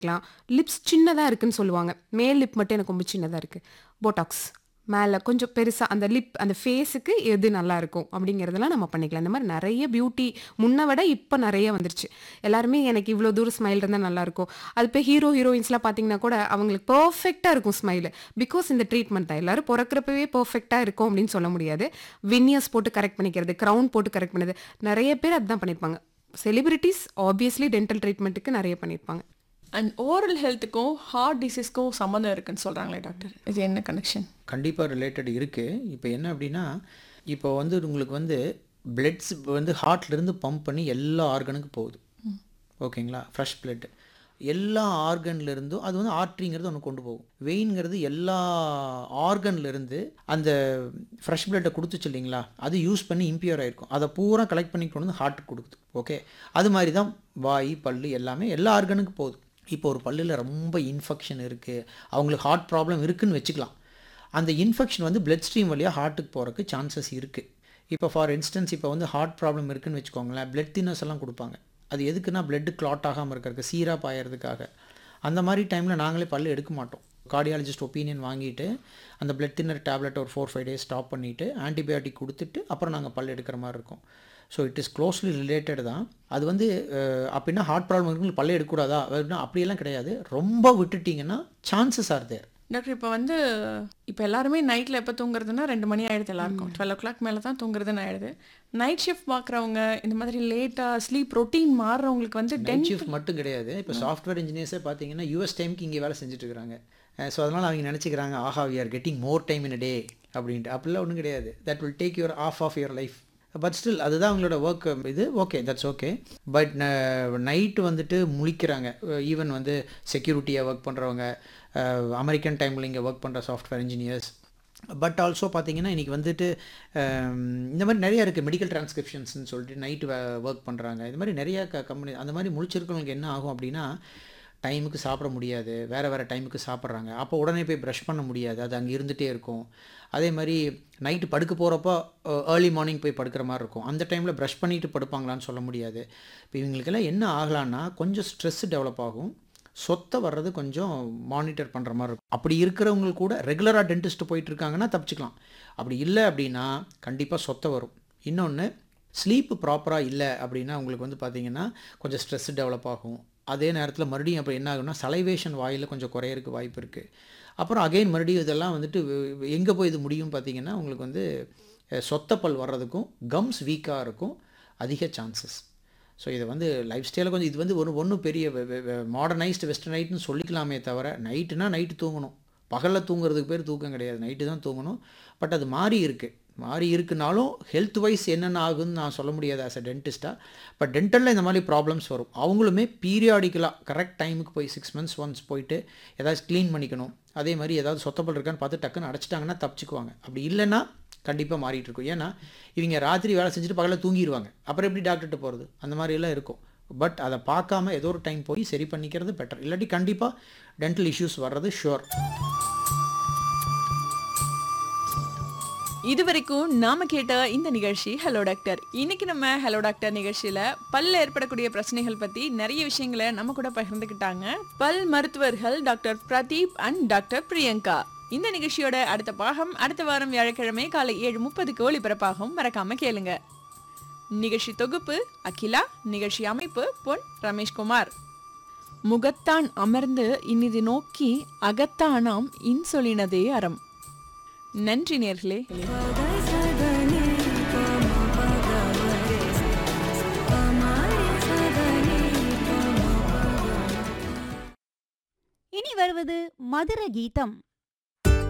பண்ணிக்கலாம் லிப்ஸ் சின்னதாக இருக்குன்னு சொல்லுவாங்க மேல் லிப் மட்டும் எனக்கு ரொம்ப சின்னதாக இருக்குது போட்டாக்ஸ் மேலே கொஞ்சம் பெருசாக அந்த லிப் அந்த ஃபேஸுக்கு எது நல்லா இருக்கும் அப்படிங்கிறதெல்லாம் நம்ம பண்ணிக்கலாம் இந்த மாதிரி நிறைய பியூட்டி முன்ன விட இப்போ நிறைய வந்துருச்சு எல்லாருமே எனக்கு இவ்வளோ தூரம் ஸ்மைல் இருந்தால் நல்லாயிருக்கும் அது இப்போ ஹீரோ ஹீரோயின்ஸ்லாம் பார்த்தீங்கன்னா கூட அவங்களுக்கு பர்ஃபெக்டாக இருக்கும் ஸ்மைலு பிகாஸ் இந்த ட்ரீட்மெண்ட் தான் எல்லாரும் பிறக்கிறப்பவே பர்ஃபெக்டாக இருக்கும் அப்படின்னு சொல்ல முடியாது வின்னியர்ஸ் போட்டு கரெக்ட் பண்ணிக்கிறது க்ரௌன் போட்டு கரெக்ட் பண்ணது நிறைய பேர் அதுதான் பண்ணியிருப்பாங்க செலிபிரிட்டிஸ் ஆப்வியஸ்லி டென்டல் ட்ரீட்மெண்ட்டுக்கு நிறைய பண்ணியிருப்பாங்க அண்ட் ஓரல் ஹெல்த்துக்கும் ஹார்ட் டிசீஸ்க்கும் சம்மந்தம் இருக்குன்னு சொல்கிறாங்களே டாக்டர் இது என்ன கனெக்ஷன் கண்டிப்பாக ரிலேட்டட் இருக்குது இப்போ என்ன அப்படின்னா இப்போ வந்து உங்களுக்கு வந்து பிளட்ஸ் வந்து ஹார்ட்லேருந்து பம்ப் பண்ணி எல்லா ஆர்கனுக்கும் போகுது ஓகேங்களா ஃப்ரெஷ் பிளட் எல்லா ஆர்கன்ல இருந்தும் அது வந்து ஆர்ட்ரிங்கிறது ஒன்று கொண்டு போகும் வெயின்ங்கிறது எல்லா ஆர்கன்ல இருந்து அந்த ஃப்ரெஷ் பிளட்டை கொடுத்துச்சு இல்லைங்களா அது யூஸ் பண்ணி இம்பியூர் ஆயிருக்கும் அதை பூரா கலெக்ட் பண்ணி கொண்டு வந்து ஹார்ட்டுக்கு கொடுக்குது ஓகே அது மாதிரி தான் வாய் பல்லு எல்லாமே எல்லா ஆர்கனுக்கும் போகுது இப்போ ஒரு பல்லில் ரொம்ப இன்ஃபெக்ஷன் இருக்குது அவங்களுக்கு ஹார்ட் ப்ராப்ளம் இருக்குன்னு வச்சுக்கலாம் அந்த இன்ஃபெக்ஷன் வந்து பிளட் ஸ்ட்ரீம் வழியாக ஹார்ட்டுக்கு போகிறதுக்கு சான்சஸ் இருக்குது இப்போ ஃபார் இன்ஸ்டன்ஸ் இப்போ வந்து ஹார்ட் ப்ராப்ளம் இருக்குன்னு வச்சுக்கோங்களேன் பிளட் தின்னர்ஸ் எல்லாம் கொடுப்பாங்க அது எதுக்குன்னா பிளட் கிளாட் ஆகாமல் இருக்கிறதுக்கு சீராக பாயறதுக்காக அந்த மாதிரி டைமில் நாங்களே பல்லு எடுக்க மாட்டோம் கார்டியாலஜிஸ்ட் ஒப்பீனியன் வாங்கிட்டு அந்த பிளட் தின்னர் டேப்லெட் ஒரு ஃபோர் ஃபைவ் டேஸ் ஸ்டாப் பண்ணிவிட்டு ஆன்டிபயோட்டிக் கொடுத்துட்டு அப்புறம் நாங்கள் பல் எடுக்கிற மாதிரி இருக்கும் so it is closely related தான் அது வந்து அஹ், அப்படின்னா ஹார்ட் ப்ராப்ளம் இருக்குன்னு பல்லே எடுக்கக்கூடாதா அப்படின்னா அப்படியெல்லாம் கிடையாது ரொம்ப விட்டுட்டிங்கன்னா சான்சஸ் ஆர் தேர் டாக்டர் இப்போ வந்து இப்போ எல்லாருமே நைட்டில் எப்போ தூங்குறதுன்னா ரெண்டு மணி ஆயிடுது எல்லாருக்கும் டுவெல் ஓ கிளாக் மேலே தான் தூங்குறதுன்னு ஆயிடுது நைட் ஷிஃப்ட் பார்க்குறவங்க இந்த மாதிரி லேட்டாக ஸ்லீப் ரொட்டீன் மாறுறவங்களுக்கு வந்து நைட் டென் ஷிஃப்ட் மட்டும் கிடையாது இப்போ சாஃப்ட்வேர் இன்ஜினியர்ஸே பார்த்தீங்கன்னா யூஎஸ் டைமுக்கு இங்கே வேலை செஞ்சுட்டு இருக்காங்க ஸோ அதனால் அவங்க நினச்சிக்கிறாங்க ஆஹா we are getting more time in day அப்படின்ட்டு அப்படிலாம் ஒன்றும் கிடையாது that will take your off off your life but still அதுதான் அவங்களோட ஒர்க் இது okay that's okay but night வந்துட்டு முழிக்கிறாங்க ஈவன் வந்து செக்யூரிட்டியாக ஒர்க் பண்ணுறவங்க அமெரிக்கன் டைமில் இங்கே ஒர்க் பண்ணுற சாஃப்ட்வேர் இன்ஜினியர்ஸ் பட் ஆல்சோ பார்த்தீங்கன்னா இன்றைக்கி வந்துட்டு அம், இந்த மாதிரி நிறைய இருக்குது மெடிக்கல் டிரான்ஸ்கிரிப்ஷன்ஸ்னு சொல்லிட்டு நைட்டு ஒர்க் பண்ணுறாங்க இந்த மாதிரி நிறைய க கம்பெனி அந்த மாதிரி முழிச்சிருக்கவங்களுக்கு என்ன ஆகும் அப்படின்னா டைமுக்கு சாப்பிட முடியாது வேறு வேறு டைமுக்கு சாப்பிட்றாங்க அப்போ உடனே போய் ப்ரஷ் பண்ண முடியாது அது அங்கே இருந்துகிட்டே இருக்கும் அதே மாதிரி நைட்டு படுக்க போகிறப்போ ஏர்லி மார்னிங் போய் படுக்கிற மாதிரி இருக்கும் அந்த டைமில் ப்ரஷ் பண்ணிட்டு படுப்பாங்களான்னு சொல்ல முடியாது இப்போ இவங்களுக்கெல்லாம் என்ன ஆகலான்னா கொஞ்சம் ஸ்ட்ரெஸ் டெவலப் ஆகும் சொத்தை வர்றது கொஞ்சம் மானிட்டர் பண்ணுற மாதிரி இருக்கும் அப்படி இருக்கிறவங்க கூட ரெகுலராக டென்டிஸ்ட் போயிட்டு இருக்காங்கன்னா தப்பிச்சுக்கலாம் அப்படி இல்லை அப்படின்னா கண்டிப்பாக சொத்தை வரும் இன்னொன்று ஸ்லீப்பு ப்ராப்பராக இல்லை அப்படின்னா உங்களுக்கு வந்து பார்த்தீங்கன்னா கொஞ்சம் ஸ்ட்ரெஸ் டெவலப் ஆகும் அதே நேரத்தில் மறுபடியும் அப்போ என்ன ஆகும்னா சலைவேஷன் வாயில் கொஞ்சம் குறையறதுக்கு வாய்ப்பு இருக்குது அப்புறம் அகைன் மறுபடியும் இதெல்லாம் வந்துட்டு எங்கே போய் இது முடியும் பார்த்தீங்கன்னா உங்களுக்கு வந்து அஹ், சொத்தப்பல் வர்றதுக்கும் கம்ஸ் வீக்காக இருக்கும் அதிக சான்சஸ் ஸோ இதை வந்து லைஃப் ஸ்டைலில் கொஞ்சம் இது வந்து ஒரு ஒன்றும் பெரிய மாடர்னைஸ்டு வெஸ்டர்னைட்னு சொல்லிக்கலாமே தவிர நைட்டுனா நைட்டு தூங்கணும் பகலில் தூங்குறதுக்கு பேர் தூக்கம் கிடையாது நைட்டு தான் தூங்கணும் பட் அது மாறி இருக்குது மாறி இருக்குனாலும் ஹெல்த் வைஸ் என்னென்ன ஆகுதுன்னு நான் சொல்ல முடியாது ஆஸ் அ டென்டிஸ்ட்டாக பட் டென்டலில் இந்த மாதிரி ப்ராப்ளம்ஸ் வரும் அவங்களுமே பீரியாடிக்கலாக கரெக்ட் டைமுக்கு போய் சிக்ஸ் மந்த்ஸ் ஒன்ஸ் போயிட்டு ஏதாச்சும் க்ளீன் பண்ணிக்கணும் அதே மாதிரி ஏதாவது சொத்தப்பல் இருக்கான்னு பார்த்து டக்குன்னு அடைச்சிட்டாங்கன்னா தப்பிச்சுக்குவாங்க அப்படி இல்லைன்னா கண்டிப்பாக மாறிட்டு இருக்கும் ஏன்னா இவங்க ராத்திரி வேலை செஞ்சுட்டு பகலில் தூங்கிடுவாங்க அப்புறம் எப்படி டாக்டர்கிட்ட போகிறது அந்த மாதிரி எல்லாம் இருக்கும் பட் அதை பார்க்காம ஏதோ ஒரு டைம் போய் சரி பண்ணிக்கிறது பெட்டர் இல்லாட்டி கண்டிப்பாக டென்டல் இஷ்யூஸ் வர்றது ஷுவர் இதுவரைக்கும் நாம கேட்ட இந்த நிகழ்ச்சி ஹலோ டாக்டர் இன்னைக்கு நம்ம ஹலோ டாக்டர் நிகழ்ச்சியில பல்ல ஏற்படக்கூடிய பிரச்சனைகள் பத்தி நிறைய விஷயங்களை நம்ம கூட பகிர்ந்துக்கிட்டாங்க பல் மருத்துவர்கள் doctor Pradeep and doctor Priyanka இந்த நிகழ்ச்சியோட அடுத்த பாகம் அடுத்த வாரம் வியாழக்கிழமை காலை ஏழு முப்பதுக்கு ஒளிபரப்பாகும் மறக்காம கேளுங்க நிகழ்ச்சி தொகுப்பு அகிலா நிகழ்ச்சி அமைப்பு பொன் ரமேஷ்குமார் முகத்தான் அமர்ந்து இனிது நோக்கி அகத்தானாம் இன்சொலினதே அறம் நன்றி நேர்களே இனி வருவது மதுர கீதம்